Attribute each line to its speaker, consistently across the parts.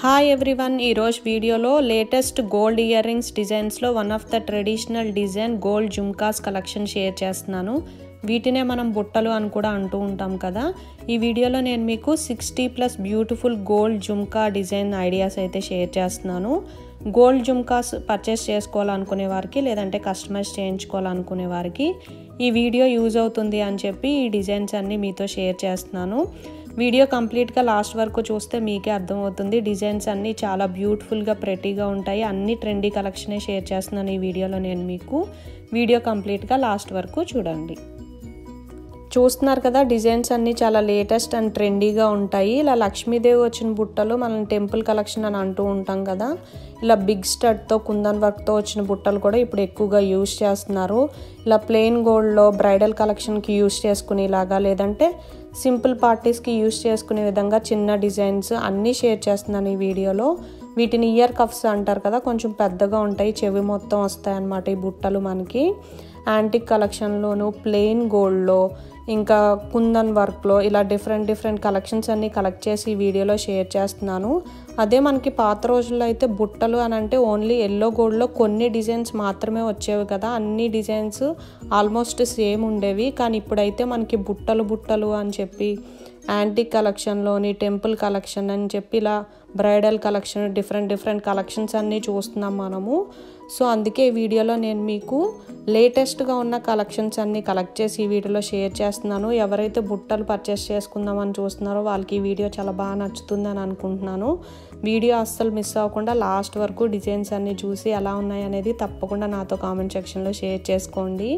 Speaker 1: hi everyone ఈరోజు వీడియోలో latest gold earrings డిజైన్స్లో one of the traditional design gold jhumkas collection share చేస్తున్నాను వీటినే మనం బుట్టలు అని కూడా అంటూ ఉంటాం కదా ఈ వీడియోలో నేను మీకు sixty plus beautiful gold jhumka design ideas అయితే షేర్ చేస్తున్నాను గోల్డ్ జుమ్కాస్ పర్చేస్ చేసుకోవాలనుకునే వారికి లేదంటే కస్టమైజ్ చేయించుకోవాలనుకునే వారికి ఈ వీడియో యూజ్ అవుతుంది అని చెప్పి ఈ డిజైన్స్ అన్నీ మీతో షేర్ చేస్తున్నాను వీడియో కంప్లీట్గా లాస్ట్ వరకు చూస్తే మీకే అర్థమవుతుంది డిజైన్స్ అన్నీ చాలా బ్యూటిఫుల్గా ప్రెటీగా ఉంటాయి అన్ని ట్రెండీ కలెక్షనే షేర్ చేస్తున్నాను ఈ వీడియోలో నేను మీకు వీడియో కంప్లీట్గా లాస్ట్ వరకు చూడండి చూస్తున్నారు కదా డిజైన్స్ అన్నీ చాలా లేటెస్ట్ అండ్ ట్రెండీగా ఉంటాయి ఇలా లక్ష్మీదేవి వచ్చిన బుట్టలు మనం టెంపుల్ కలెక్షన్ అని అంటూ ఉంటాం కదా ఇలా బిగ్ స్టడ్తో కుందన్ వర్క్తో వచ్చిన బుట్టలు కూడా ఇప్పుడు ఎక్కువగా యూస్ చేస్తున్నారు ఇలా ప్లెయిన్ గోల్డ్లో బ్రైడల్ కలెక్షన్కి యూస్ చేసుకునేలాగా లేదంటే సింపుల్ పార్టీస్కి యూస్ చేసుకునే విధంగా చిన్న డిజైన్స్ అన్నీ షేర్ చేస్తున్నాను ఈ వీడియోలో వీటిని ఇయర్ కఫ్స్ అంటారు కదా కొంచెం పెద్దగా ఉంటాయి చెవి మొత్తం వస్తాయి అన్నమాట ఈ బుట్టలు మనకి యాంటిక్ కలెక్షన్లోను ప్లెయిన్ గోల్డ్లో ఇంకా కుందన్ వర్క్లో ఇలా డిఫరెంట్ డిఫరెంట్ కలెక్షన్స్ అన్నీ కలెక్ట్ చేసి ఈ వీడియోలో షేర్ చేస్తున్నాను అదే మనకి పాత రోజుల్లో అయితే బుట్టలు అని అంటే ఓన్లీ ఎల్లో గోల్డ్లో కొన్ని డిజైన్స్ మాత్రమే వచ్చేవి కదా అన్ని డిజైన్స్ ఆల్మోస్ట్ సేమ్ ఉండేవి కానీ ఇప్పుడైతే మనకి బుట్టలు బుట్టలు అని చెప్పి యాంటిక్ కలెక్షన్లోని టెంపుల్ కలెక్షన్ అని చెప్పి ఇలా bridal collection different different collections అన్నీ చూస్తున్నాం మనము సో అందుకే ఈ వీడియోలో నేను మీకు లేటెస్ట్గా ఉన్న కలెక్షన్స్ అన్నీ కలెక్ట్ చేసి ఈ వీడియోలో షేర్ చేస్తున్నాను ఎవరైతే బుట్టలు పర్చేస్ చేసుకుందామని చూస్తున్నారో వాళ్ళకి ఈ వీడియో చాలా బాగా నచ్చుతుందని అనుకుంటున్నాను వీడియో అస్సలు మిస్ అవ్వకుండా లాస్ట్ వరకు డిజైన్స్ అన్నీ చూసి ఎలా ఉన్నాయి అనేది తప్పకుండా నాతో కామెంట్ సెక్షన్లో షేర్ చేసుకోండి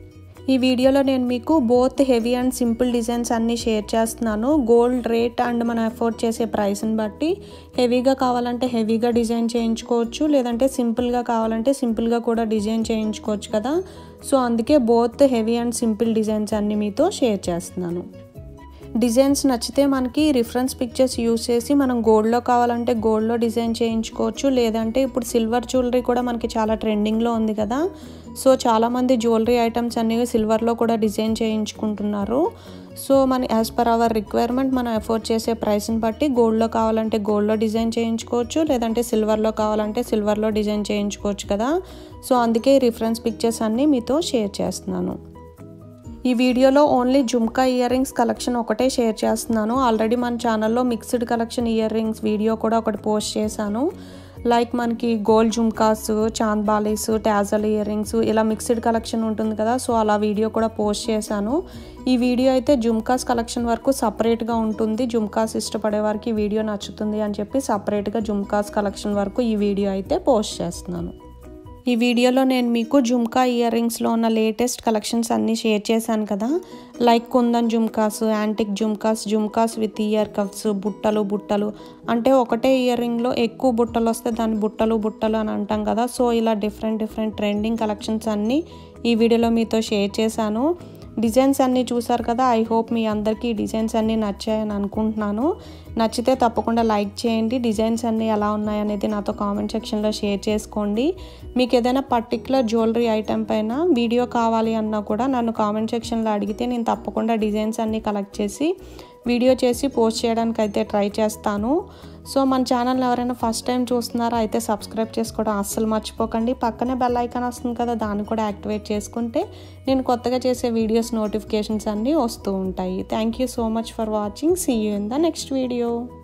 Speaker 1: ఈ వీడియోలో నేను మీకు both heavy and simple designs అన్నీ షేర్ చేస్తున్నాను గోల్డ్ రేట్ అండ్ మనం అఫోర్డ్ చేసే ప్రైస్ని బట్టి హెవీగా కావాలంటే హెవీగా డిజైన్ చేయించుకోవచ్చు లేదంటే సింపుల్గా కావాలంటే సింపుల్గా కూడా డిజైన్ చేయించుకోవచ్చు కదా సో అందుకే both heavy and simple designs అన్నీ మీతో షేర్ చేస్తున్నాను డిజైన్స్ నచ్చితే మనకి రిఫరెన్స్ పిక్చర్స్ యూస్ చేసి మనం గోల్డ్లో కావాలంటే గోల్డ్లో డిజైన్ చేయించుకోవచ్చు లేదంటే ఇప్పుడు సిల్వర్ జ్యువెలరీ కూడా మనకి చాలా ట్రెండింగ్లో ఉంది కదా సో చాలామంది జ్యువెలరీ ఐటమ్స్ అన్నీ సిల్వర్లో కూడా డిజైన్ చేయించుకుంటున్నారు సో మన యాజ్ పర్ అవర్ రిక్వైర్మెంట్ మనం ఎఫోర్డ్ చేసే ప్రైస్ని బట్టి గోల్డ్లో కావాలంటే గోల్డ్లో డిజైన్ చేయించుకోవచ్చు లేదంటే సిల్వర్లో కావాలంటే సిల్వర్లో డిజైన్ చేయించుకోవచ్చు కదా సో అందుకే రిఫరెన్స్ పిక్చర్స్ అన్నీ మీతో షేర్ చేస్తున్నాను ఈ వీడియోలో only jhumka earrings collection ఒకటే షేర్ చేస్తున్నాను ఆల్రెడీ మన ఛానల్లో mixed collection earrings video కూడా ఒకటి పోస్ట్ చేశాను లైక్ మనకి gold jhumkas chand balis tassel earrings ఇలా మిక్స్డ్ కలెక్షన్ ఉంటుంది కదా సో అలా వీడియో కూడా పోస్ట్ చేశాను ఈ వీడియో అయితే జుమ్కాస్ కలెక్షన్ వరకు సపరేట్గా ఉంటుంది జుమ్కాస్ ఇష్టపడే వారికి ఈ వీడియో నచ్చుతుంది అని చెప్పి సపరేట్గా జుమ్కాస్ కలెక్షన్ వరకు ఈ వీడియో అయితే పోస్ట్ చేస్తున్నాను ఈ వీడియోలో నేను మీకు జుమ్కా ఇయర్ రింగ్స్లో ఉన్న లేటెస్ట్ కలెక్షన్స్ అన్నీ షేర్ చేశాను కదా like kundan jhumkas antique jhumkas jhumkas with ear cups బుట్టలు బుట్టలు అంటే ఒకటే ఇయర్ రింగ్లో ఎక్కువ బుట్టలు వస్తే దాన్ని బుట్టలు బుట్టలు అని అంటాం కదా సో ఇలా డిఫరెంట్ డిఫరెంట్ ట్రెండింగ్ కలెక్షన్స్ అన్నీ ఈ వీడియోలో మీతో షేర్ చేశాను డిజైన్స్ అన్నీ చూసారు కదా ఐ హోప్ మీ అందరికీ ఈ డిజైన్స్ అన్నీ నచ్చాయని అనుకుంటున్నాను నచ్చితే తప్పకుండా లైక్ చేయండి డిజైన్స్ అన్నీ ఎలా ఉన్నాయనేది నాతో కామెంట్ సెక్షన్లో షేర్ చేసుకోండి మీకు ఏదైనా పర్టికులర్ జ్యువెలరీ ఐటెం పైన వీడియో కావాలి అన్నా కూడా నన్ను కామెంట్ సెక్షన్లో అడిగితే నేను తప్పకుండా డిజైన్స్ అన్నీ కలెక్ట్ చేసి వీడియో చేసి పోస్ట్ చేయడానికి అయితే ట్రై చేస్తాను సో మన ఛానల్ ఎవరైనా ఫస్ట్ టైం చూస్తున్నారో అయితే సబ్స్క్రైబ్ చేసుకోవడం అస్సలు మర్చిపోకండి పక్కనే బెల్ ఐకాన్ వస్తుంది కదా దాన్ని కూడా యాక్టివేట్ చేసుకుంటే నేను కొత్తగా చేసే వీడియోస్ నోటిఫికేషన్స్ అన్నీ వస్తూ ఉంటాయి thank you so much for watching see you in the next video